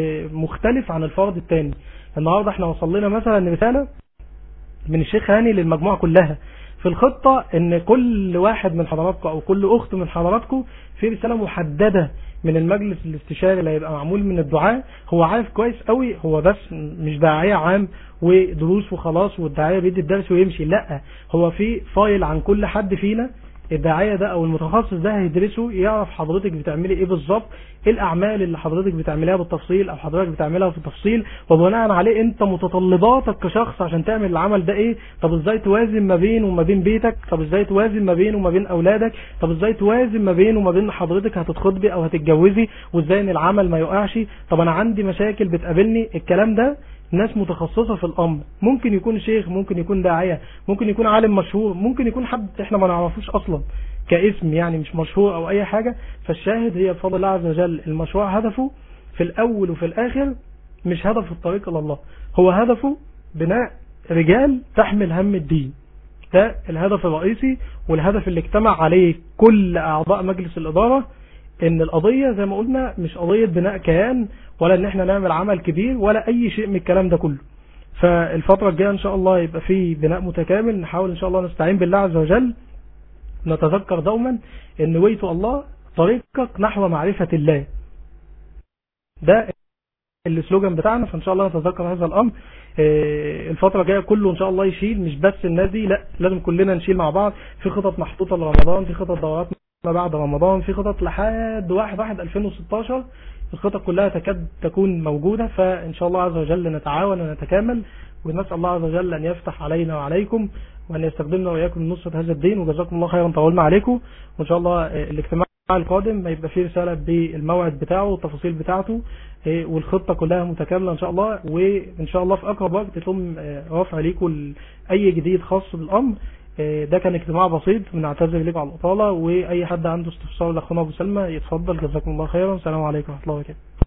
[SPEAKER 1] مختلف عن الفرد الثاني النهاردة احنا وصل لنا مثلا رسالة من الشيخ هاني للمجموعة كلها في الخطة ان كل واحد من حضراتكم او كل اخت من حضراتكم في رسالة محددة من المجلس الاستشاري اللي هيبقى معمول من الدعاء هو عارف كويس قوي هو بس مش داعية عام ودروس وخلاص والداعية بيدي الدرس ويمشي لا هو في فايل عن كل حد فينا الداعية ده او المتخصص ده هيدرسه يعرف حضرتك بتعملي ايه بالظبط ايه الاعمال اللي حضرتك بتعملها بالتفصيل او حضرتك بتعملها في التفصيل وبناء عليه انت متطلباتك كشخص عشان تعمل العمل ده ايه طب ازاي توازن ما بين وما بين بيتك طب ازاي توازن ما بين وما بين اولادك طب ازاي توازن ما بين وما بين حضرتك هتتخطبي او هتتجوزي وازاي ان العمل ما يقعش طب انا عندي مشاكل بتقابلني الكلام ده ناس متخصصة في الأمر ممكن يكون شيخ ممكن يكون داعية ممكن يكون عالم مشهور ممكن يكون حد احنا ما نعرفوش أصلا كاسم يعني مش مشهور أو أي حاجة فالشاهد هي بفضل الله عز وجل المشروع هدفه في الأول وفي الآخر مش هدف الطريق إلى الله هو هدفه بناء رجال تحمل هم الدين ده الهدف الرئيسي والهدف اللي اجتمع عليه كل أعضاء مجلس الإدارة ان القضية زي ما قلنا مش قضية بناء كيان ولا ان احنا نعمل عمل كبير ولا اي شيء من الكلام ده كله فالفترة الجاية ان شاء الله يبقى في بناء متكامل نحاول ان شاء الله نستعين بالله عز وجل نتذكر دوما ان ويت الله طريقك نحو معرفة الله ده السلوجان بتاعنا فان شاء الله نتذكر هذا الامر الفترة الجاية كله ان شاء الله يشيل مش بس الناس دي لا لازم كلنا نشيل مع بعض في خطط محطوطة لرمضان في خطط دورات ما بعد رمضان في خطط لحد واحد واحد 2016 الخطط كلها تكاد تكون موجودة فإن شاء الله عز وجل نتعاون ونتكامل ونسأل الله عز وجل أن يفتح علينا وعليكم وأن يستخدمنا وإياكم لنصرة هذا الدين وجزاكم الله خيرا طولنا عليكم وإن شاء الله الاجتماع القادم هيبقى فيه رسالة بالموعد بتاعه والتفاصيل بتاعته والخطة كلها متكاملة إن شاء الله وإن شاء الله في أقرب وقت يتم رفع ليكم أي جديد خاص بالأمر ده كان اجتماع بسيط بنعتذر لكم على الإطالة وأي حد عنده استفسار لأخونا أبو سلمى يتفضل جزاكم الله خيرا السلام عليكم ورحمة الله وبركاته